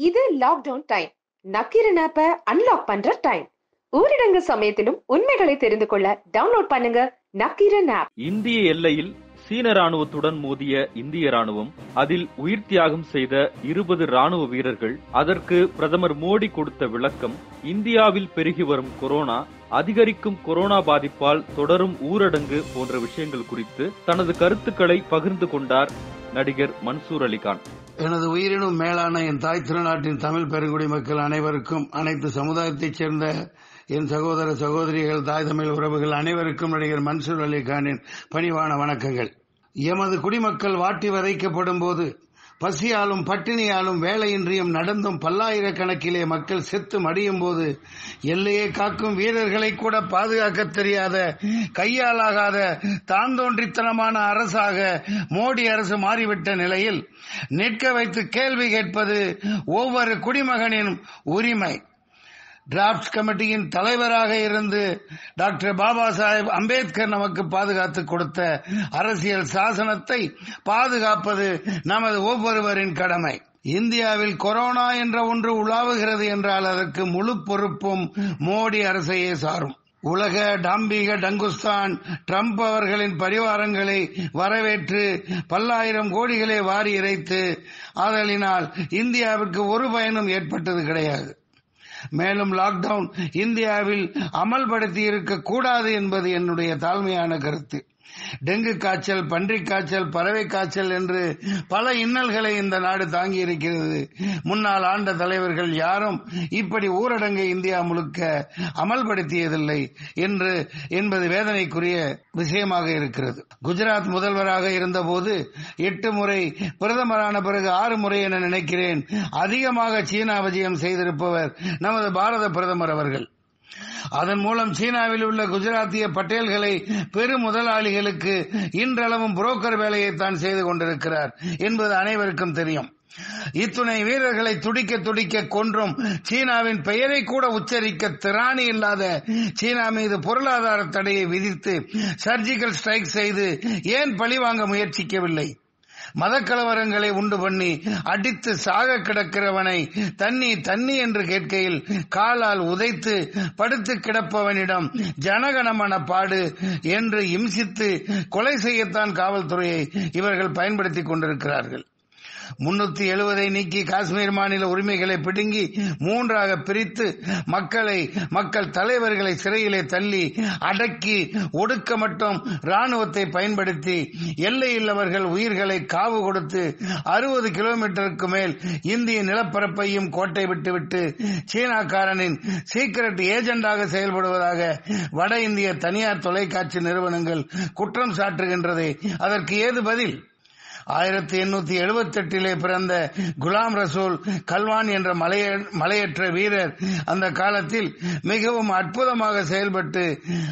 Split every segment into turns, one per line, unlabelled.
இது lockdown time Nakkheeran ஆப்ப unlock பண்ற டைம் ஊரடங்கு சமயத்திலும் உண்மைகளை தெரிந்து கொள்ள டவுன்லோட் பண்ணுங்க நக்கீரன் ஆப்
இந்திய எல்லையில் சீன ராணுவத்துடன் மோதிய இந்திய ராணுவம் அதில் உயிர் தியாகம் செய்த இருபது ராணுவ வீரர்கள் அதற்கு பிரதமர் மோடி கொடுத்த விளக்கம் இந்தியாவில் பெருகி வரும் கொரோனா அதிகரிக்கும் கொரோனா பாதிப்பால் தொடரும் ஊரடங்கு போன்ற விஷயங்கள் குறித்து தனது கருத்துக்களை பகிர்ந்து கொண்டார் நடிகர் மன்சூர் அலிகான்
எனது உயிரினும் மேலான என் தாய் திருநாட்டின் தமிழ் பெருங்குடி மக்கள் அனைவருக்கும் அனைத்து சமுதாயத்தைச் சேர்ந்த என் சகோதர சகோதரிகள் தாய் தமிழ் உறவுகள் அனைவருக்கும் நடிகர் மன்சூர் அலிகானின் பணிவான வணக்கங்கள் எமது குடிமக்கள் வாட்டி வதைக்கப்படும் போது பசியாலும் பட்டினியாலும் வேலையின்றியும் நடந்தும் பல்லாயிரக்கணக்கிலே மக்கள் செத்து மடியும் போது எல்லையை காக்கும் வீரர்களை கூட பாதுகாக்க தெரியாத கையாலாகாத தாந்தோன்றித்தனமான அரசாக மோடி அரசு மாறிவிட்ட நிலையில் நிற்க வைத்து கேள்வி கேட்பது ஒவ்வொரு குடிமகனின் உரிமை டிராப்ட் கமிட்டியின் தலைவராக இருந்து டாக்டர் பாபா சாஹேப் அம்பேத்கர் நமக்கு பாதுகாத்து கொடுத்த அரசியல் சாசனத்தை பாதுகாப்பது நமது ஒவ்வொருவரின் கடமை இந்தியாவில் கொரோனா என்ற ஒன்று உலாவுகிறது என்றால் அதற்கு முழு பொறுப்பும் மோடி அரசையே சாரும் உலக டாம்பிக டங்குஸ்தான் ட்ரம்ப் அவர்களின் பரிவாரங்களை வரவேற்று பல்லாயிரம் கோடிகளை வாரி இறைத்து ஆதலினால் இந்தியாவிற்கு ஒரு பயனும் ஏற்பட்டது கிடையாது மேலும் லாக்டவுன் இந்தியாவில் அமல்படுத்தி இருக்க கூடாது என்பது என்னுடைய தாழ்மையான கருத்து டெங்கு காய்ச்சல் பன்றிக் காய்ச்சல் பறவை காய்ச்சல் என்று பல இன்னல்களை இந்த நாடு தாங்கி இருக்கிறது முன்னாள் ஆண்ட தலைவர்கள் யாரும் இப்படி ஊரடங்கை இந்தியா முழுக்க அமல்படுத்தியதில்லை என்று என்பது வேதனைக்குரிய விஷயமாக இருக்கிறது குஜராத் முதல்வராக இருந்தபோது எட்டு முறை பிரதமரான பிறகு ஆறு முறை என நினைக்கிறேன் அதிகமாக சீனா விஜயம் செய்திருப்பவர் நமது பாரத பிரதமர் அவர்கள் அதன் மூலம் சீனாவில் உள்ள குஜராத்திய பட்டேல்களை பெரு முதலாளிகளுக்கு இன்றளவும் புரோக்கர் வேலையை தான் செய்து கொண்டிருக்கிறார் என்பது அனைவருக்கும் தெரியும் இத்துணை வீரர்களை துடிக்க துடிக்க கொன்றும் சீனாவின் பெயரை கூட உச்சரிக்க திராணி இல்லாத சீனா மீது பொருளாதார தடையை விதித்து சர்ஜிக்கல் ஸ்ட்ரைக் செய்து ஏன் பழிவாங்க முயற்சிக்கவில்லை மதக்கலவரங்களை உண்டு பண்ணி அடித்து சாக கிடக்கிறவனை தண்ணி தண்ணி என்று கேட்கையில் காலால் உதைத்து படுத்து கிடப்பவனிடம் ஜனகணமன பாடு என்று இம்சித்து கொலை செய்யத்தான் காவல்துறையை இவர்கள் பயன்படுத்திக் கொண்டிருக்கிறார்கள் முன்னூத்தி எழுபதை நீக்கி காஷ்மீர் மாநில உரிமைகளை பிடுங்கி மூன்றாக பிரித்து மக்களை மக்கள் தலைவர்களை சிறையிலே தள்ளி அடக்கி ஒடுக்க மட்டும் ராணுவத்தை பயன்படுத்தி எல்லையில்லவர்கள் உயிர்களை காவு கொடுத்து அறுபது கிலோமீட்டருக்கு மேல் இந்திய நிலப்பரப்பையும் கோட்டை விட்டுவிட்டு சீனாக்காரனின் சீக்கிரட் ஏஜெண்டாக செயல்படுவதாக வட இந்திய தனியார் தொலைக்காட்சி நிறுவனங்கள் குற்றம் சாட்டுகின்றதே அதற்கு ஏது பதில் ஆயிரத்தி எண்ணூத்தி எழுபத்தி எட்டிலே பிறந்த குலாம் ரசூல் கல்வான் என்ற மலையற்ற வீரர் அந்த காலத்தில் மிகவும் அற்புதமாக செயல்பட்டு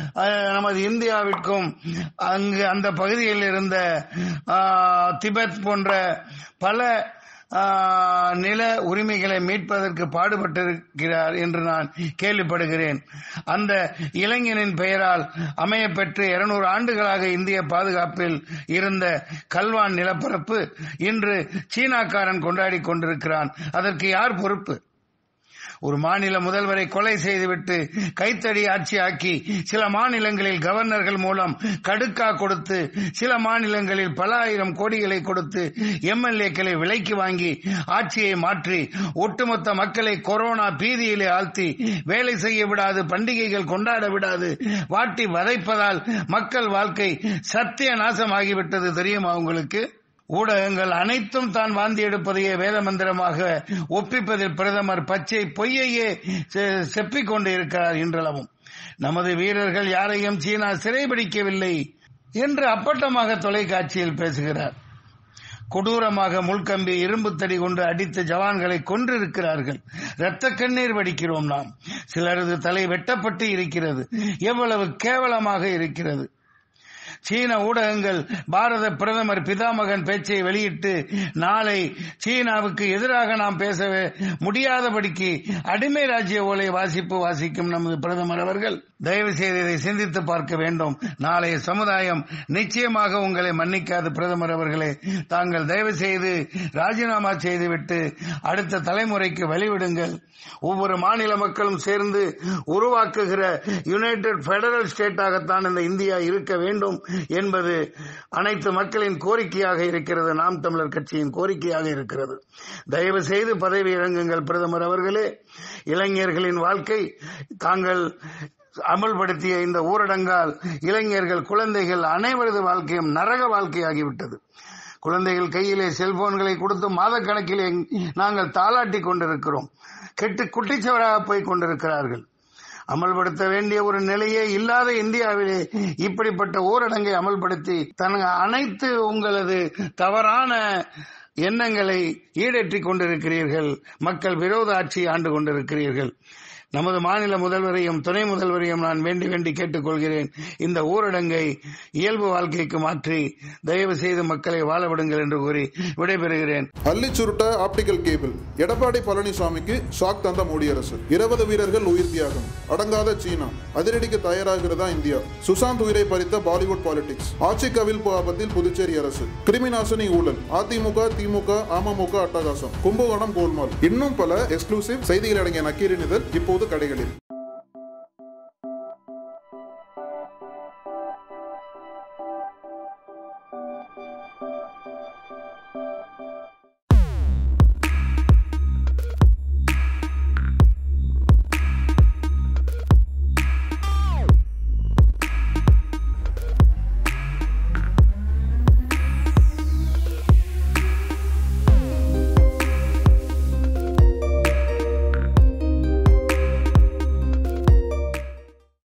நமது இந்தியாவிற்கும் அங்கு அந்த பகுதியில் இருந்த திபெத் போன்ற பல நில உரிமைகளை மீட்பதற்கு பாடுபட்டிருக்கிறார் என்று நான் கேள்விப்படுகிறேன் அந்த இளைஞனின் பெயரால் அமையப்பெற்று இருநூறு ஆண்டுகளாக இந்திய பாதுகாப்பில் இருந்த கல்வான் நிலப்பரப்பு இன்று சீனாக்காரன் கொண்டாடி கொண்டிருக்கிறான் அதற்கு யார் பொறுப்பு ஒரு மாநில முதல்வரை கொலை செய்துவிட்டு கைத்தடி ஆட்சி ஆக்கி சில மாநிலங்களில் கவர்னர்கள் மூலம் கடுக்கா கொடுத்து சில மாநிலங்களில் பல ஆயிரம் கோடிகளை கொடுத்து எம்எல்ஏக்களை விலைக்கு வாங்கி ஆட்சியை மாற்றி ஒட்டுமொத்த மக்களை கொரோனா பீதியிலே ஆழ்த்தி வேலை செய்ய விடாது பண்டிகைகள் கொண்டாட விடாது வாட்டி வதைப்பதால் மக்கள் வாழ்க்கை சத்திய நாசமாகிவிட்டது தெரியுமா உங்களுக்கு ஊடகங்கள் அனைத்தும் தான் வாந்தி எடுப்பதையே வேத மந்திரமாக ஒப்பிப்பதில் பிரதமர் பச்சை பொய்யையே செப்பிக் கொண்டு இருக்கிறார் என்றளவும் நமது வீரர்கள் யாரையும் சீனா சிறைபிடிக்கவில்லை என்று அப்பட்டமாக தொலைக்காட்சியில் பேசுகிறார் கொடூரமாக முள்கம்பி இரும்பு தடி கொண்டு அடித்த ஜவான்களை கொன்றிருக்கிறார்கள் இரத்த கண்ணீர் வடிக்கிறோம் நாம் சிலரது தலை வெட்டப்பட்டு இருக்கிறது எவ்வளவு கேவலமாக இருக்கிறது சீன ஊடகங்கள் பாரத பிரதமர் பிதாமகன் பேச்சை வெளியிட்டு நாளை சீனாவுக்கு எதிராக நாம் பேச முடியாதபடிக்கு அடிமை ராஜ்ய ஓலை வாசிப்பு வாசிக்கும் நமது பிரதமர் அவர்கள் தயவு செய்து இதை சிந்தித்து பார்க்க வேண்டும் நாளைய சமுதாயம் நிச்சயமாக உங்களை மன்னிக்காது பிரதமர் அவர்களே தாங்கள் தயவு செய்து ராஜினாமா செய்துவிட்டு அடுத்த தலைமுறைக்கு வழிவிடுங்கள் ஒவ்வொரு மாநில மக்களும் சேர்ந்து உருவாக்குகிற யுனைடெட் பெடரல் ஸ்டேட்டாகத்தான் இந்த இந்தியா இருக்க வேண்டும் என்பது அனைத்து மக்களின் கோரிக்கையாக இருக்கிறது நாம் தமிழர் கட்சியின் கோரிக்கையாக இருக்கிறது தயவு செய்து பதவி இறங்குங்கள் பிரதமர் அவர்களே இளைஞர்களின் வாழ்க்கை தாங்கள் அமல்படுத்திய இந்த ஊரடங்கால் இளைஞர்கள் குழந்தைகள் அனைவரது வாழ்க்கையும் நரக வாழ்க்கையாகிவிட்டது குழந்தைகள் கையிலே செல்போன்களை கொடுத்து மாதக்கணக்கிலே நாங்கள் தாளாட்டி கொண்டிருக்கிறோம் கெட்டு குட்டிச்சவராக போய் கொண்டிருக்கிறார்கள் அமல்படுத்த வேண்டிய ஒரு நிலையே இல்லாத இந்தியாவிலே இப்படிப்பட்ட ஊரடங்கை அமல்படுத்தி தன் அனைத்து உங்களது தவறான எண்ணங்களை ஈடேற்றிக் கொண்டிருக்கிறீர்கள் மக்கள் விரோத ஆட்சி ஆண்டு கொண்டிருக்கிறீர்கள் நமது மாநில முதல்வரையும் துணை முதல்வரையும் நான் வேண்டி வேண்டி கேட்டுக்கொள்கிறேன் இந்த ஊரடங்கை இயல்பு வாழ்க்கைக்கு மாற்றி தயவு செய்து மக்களை வாழ விடுங்கள் என்று கூறி விடைபெறுகிறேன்
அள்ளி சுருட்ட ஆப்டிகல் கேபிள் எடப்பாடி பழனிசாமிக்கு ஷாக் தந்த மோடி அரசு இருபது வீரர்கள் உயிர் தியாகம் அடங்காத சீனா அதிரடிக்கு தயாராகிறதா இந்தியா சுசாந்த் உயிரை பறித்த பாலிவுட் பாலிடிக்ஸ் ஆட்சி கவிழ்ப்பு ஆபத்தில் புதுச்சேரி அரசு கிருமிநாசினி ஊழல் அதிமுக திமுக அமமுக அட்டகாசம் கும்பகோணம் கோல்மால் இன்னும் பல எக்ஸ்க்ளூசிவ் செய்திகள் அடங்கிய நக்கீரின் இதழ் இப்போது கடைகளில்